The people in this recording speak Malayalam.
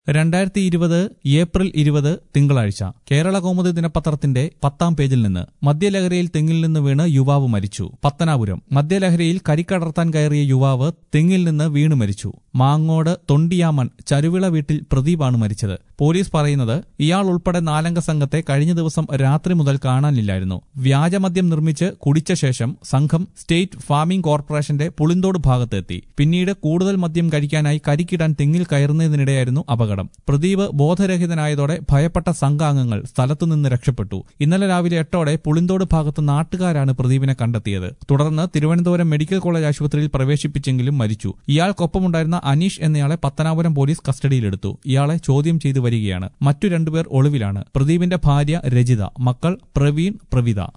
രണ്ടായിരത്തി ഇരുപത് ഏപ്രിൽ ഇരുപത് തിങ്കളാഴ്ച കേരള കൗമുദി ദിനപത്രത്തിന്റെ പത്താം പേജിൽ നിന്ന് മദ്യലഹരിയിൽ തെങ്ങിൽ നിന്ന് വീണ് യുവാവ് മരിച്ചു പത്തനാപുരം മദ്യലഹരിയിൽ കരിക്കടർത്താൻ കയറിയ യുവാവ് തെങ്ങിൽ നിന്ന് വീണ് മരിച്ചു മാങ്ങോട് തൊണ്ടിയാമൺ ചരുവിള വീട്ടിൽ പ്രദീപാണ് മരിച്ചത് പോലീസ് പറയുന്നത് ഇയാൾ ഉൾപ്പെടെ നാലംഗ സംഘത്തെ കഴിഞ്ഞ ദിവസം രാത്രി മുതൽ കാണാനില്ലായിരുന്നു വ്യാജമദ്യം നിർമ്മിച്ച് കുടിച്ച ശേഷം സംഘം സ്റ്റേറ്റ് ഫാമിംഗ് കോർപ്പറേഷന്റെ പുളിന്തോട് ഭാഗത്തെത്തി പിന്നീട് കൂടുതൽ മദ്യം കഴിക്കാനായി കരിക്കിടാൻ തെങ്ങിൽ കയറുന്നതിനിടെയായിരുന്നു അപകടം പ്രദീപ് ബോധരഹിതനായതോടെ ഭയപ്പെട്ട സംഘാംഗങ്ങൾ സ്ഥലത്തുനിന്ന് രക്ഷപ്പെട്ടു ഇന്നലെ രാവിലെ എട്ടോടെ പുളിന്തോട് ഭാഗത്ത് നാട്ടുകാരാണ് പ്രദീപിനെ കണ്ടെത്തിയത് തുടർന്ന് തിരുവനന്തപുരം മെഡിക്കൽ കോളേജ് ആശുപത്രിയിൽ പ്രവേശിപ്പിച്ചെങ്കിലും മരിച്ചു ഇയാൾക്കൊപ്പമുണ്ടായിരുന്ന അനീഷ് എന്നയാളെ പത്തനാപുരം പോലീസ് കസ്റ്റഡിയിലെടുത്തു ഇയാളെ ചോദ്യം ചെയ്തു വരികയാണ് മറ്റു രണ്ടുപേർ ഒളിവിലാണ് പ്രദീപിന്റെ ഭാര്യ രജിത മക്കൾ പ്രവീൺ പ്രവിത